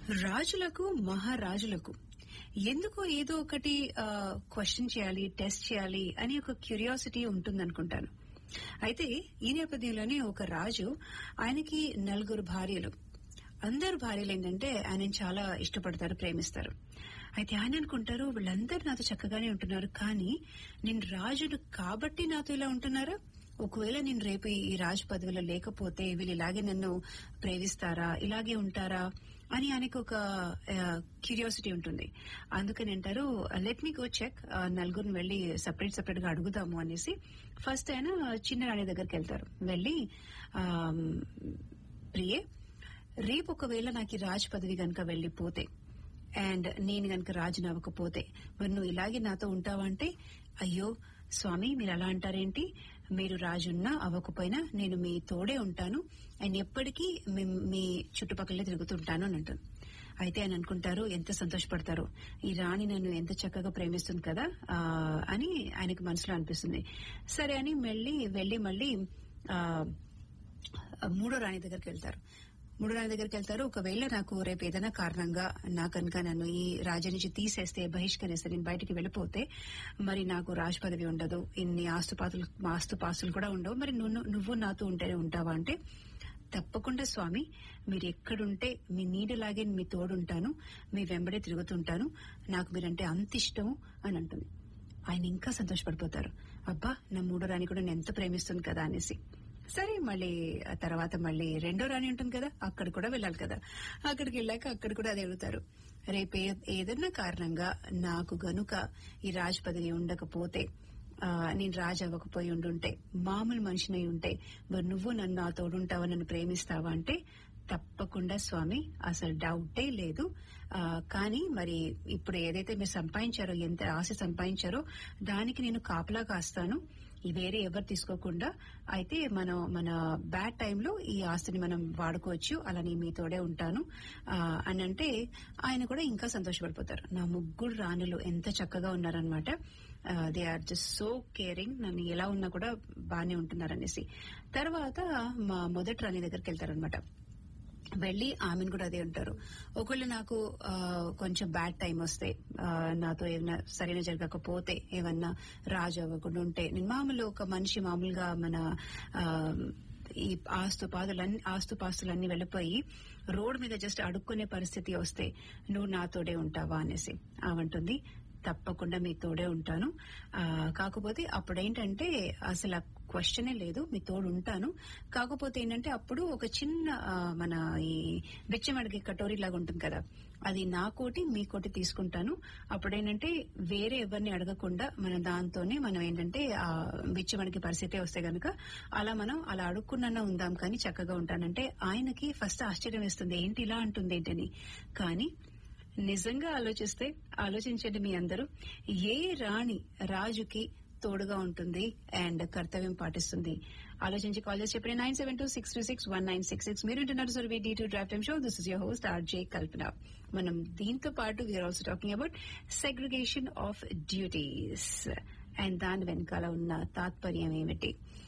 రాజులకు మహారాజులకు ఎందుకు ఏదో ఒకటి క్వశ్చన్ చేయాలి టెస్ట్ చేయాలి అని ఒక క్యూరియాసిటీ ఉంటుందనుకుంటాను అయితే ఈ నేపథ్యంలోనే ఒక రాజు ఆయనకి నలుగురు భార్యలు అందరు భార్యలు ఏంటంటే ఆయన చాలా ఇష్టపడతారు ప్రేమిస్తారు అయితే ఆయన అనుకుంటారు వీళ్ళందరూ నాతో చక్కగానే ఉంటున్నారు కానీ నేను రాజును కాబట్టి నాతో ఇలా ఉంటున్నారా ఒకవేళ నేను రేపు ఈ రాజు పదవిలో లేకపోతే వీళ్ళు ఇలాగే నన్ను ప్రేమిస్తారా ఇలాగే ఉంటారా అని ఆయనకు ఒక క్యూరియాసిటీ ఉంటుంది అందుకని అంటారు లెట్ మీ గో చెక్ నలుగురిని వెళ్లి సపరేట్ సపరేట్ గా అడుగుదాము అనేసి ఫస్ట్ ఆయన చిన్న రాణి దగ్గరికి వెళ్తారు వెళ్లి ప్రియే రేపు ఒకవేళ నాకు ఈ రాజు పదవి గనక వెళ్లిపోతే అండ్ నేను గనక రాజుని అవ్వకపోతే మరి నువ్వు ఇలాగే నాతో ఉంటావా అంటే అయ్యో స్వామి మీరు అలా అంటారేంటి మీరు రాజున్నా అవ్వకపోయినా నేను మీ తోడే ఉంటాను అండ్ ఎప్పటికీ మీ చుట్టుపక్కలే తిరుగుతుంటాను అని అంటాను అయితే ఆయన అనుకుంటారు ఎంత సంతోషపడతారు ఈ రాణి నన్ను ఎంత చక్కగా ప్రేమిస్తుంది కదా అని ఆయనకు మనసులో అనిపిస్తుంది సరే అని మళ్ళీ వెళ్లి మళ్ళీ మూడో రాణి దగ్గరికి వెళ్తారు మూడు రాణి దగ్గరికి వెళ్తారు ఒకవేళ నాకు రేపు ఏదైనా కారణంగా నా కనుక నన్ను ఈ రాజ్యం నుంచి తీసేస్తే బహిష్కరిస్తే నేను బయటికి వెళ్ళిపోతే మరి నాకు రాజు పదవి ఉండదు ఇన్ని ఆస్తుపాతులు ఆస్తుపాస్తులు కూడా ఉండవు మరి నువ్వు నువ్వు నాతో ఉంటేనే ఉంటావా అంటే తప్పకుండా స్వామి మీరు ఎక్కడుంటే మీ నీడలాగే మీ తోడుంటాను మీ వెంబడే తిరుగుతుంటాను నాకు మీరంటే అంత ఇష్టం అని అంటుంది ఆయన ఇంకా సంతోషపడిపోతారు అబ్బా నా మూడో రాణి కూడా నేను ఎంత ప్రేమిస్తుంది కదా అనేసి సరే మళ్ళీ ఆ తర్వాత మళ్ళీ రెండో రాణి ఉంటుంది కదా అక్కడ కూడా వెళ్ళాలి కదా అక్కడికి వెళ్ళాక అక్కడ కూడా అది అడుగుతారు రేపు ఏదన్నా కారణంగా నాకు గనుక ఈ రాజు పదవి ఉండకపోతే నేను రాజు అవ్వకపోయి ఉండుంటే మామూలు మనిషినై ఉంటే మరి నువ్వు నన్ను నా తోడుంటావా నన్ను ప్రేమిస్తావా అంటే తప్పకుండా స్వామి అసలు డౌటే లేదు కానీ మరి ఇప్పుడు ఏదైతే మీరు సంపాదించారో ఎంత ఆశ సంపాదించారో దానికి నేను కాపలా కాస్తాను వేరే ఎవరు తీసుకోకుండా అయితే మనం మన బ్యాడ్ టైంలో ఈ ఆస్తిని మనం వాడుకోవచ్చు అలా నేను మీతోడే ఉంటాను అని అంటే ఆయన కూడా ఇంకా సంతోషపడిపోతారు నా ముగ్గురు రాణులు ఎంత చక్కగా ఉన్నారనమాట they are just so caring నన్ను ఎలా ఉన్నా కూడా బాగానే ఉంటున్నారనేసి తర్వాత మా మొదటి రాణి దగ్గరికి వెళ్తారనమాట వెళ్లి ఆమెను కూడా అదే ఉంటారు ఒకవేళ నాకు కొంచెం బ్యాడ్ టైం వస్తే నాతో ఏమైనా సరైన జరగకపోతే ఏమన్నా రాజు అవ్వకుండా ఉంటే నేను మామూలు ఒక మనిషి మామూలుగా మన ఈ ఆస్తుపాదులన్నీ ఆస్తుపాస్తులన్నీ వెళ్ళిపోయి రోడ్ మీద జస్ట్ అడుక్కునే పరిస్థితి వస్తే నువ్వు నాతోడే ఉంటావా అనేసి ఆమంటుంది తప్పకుండా మీ తోడే ఉంటాను కాకపోతే అప్పుడేంటంటే అసలు క్వశ్చనే లేదు మీ తోడు ఉంటాను కాకపోతే ఏంటంటే అప్పుడు ఒక చిన్న మన ఈ బిచ్చమడికి కటోరీ లాగా ఉంటుంది కదా అది నా కోటి మీ కోటి తీసుకుంటాను అప్పుడేంటంటే వేరే ఎవరిని అడగకుండా మనం దాంతోనే మనం ఏంటంటే ఆ బిచ్చమడికి పరిస్థితి వస్తే గనక అలా మనం అలా అడుక్కున్నా ఉందాం కానీ చక్కగా ఉంటానంటే ఆయనకి ఫస్ట్ ఆశ్చర్యం వేస్తుంది ఏంటి ఇలా అంటుంది ఏంటని కానీ నిజంగా ఆలోచిస్తే ఆలోచించండి మీ అందరూ ఏ రాణి రాజుకి తోడుగా ఉంటుంది అండ్ కర్తవ్యం పాటిస్తుంది ఆలోచించి కాల్ చేసి చెప్పిన nine seven two six two six one nine six six మీరు వింటున్నారు sir D two draft time show this is your host RJ Kalpana మనం దీంతో పాటు we're also talking about segregation of duties and దాని వెనకాల ఉన్న తాత్పర్యం ఏమిటి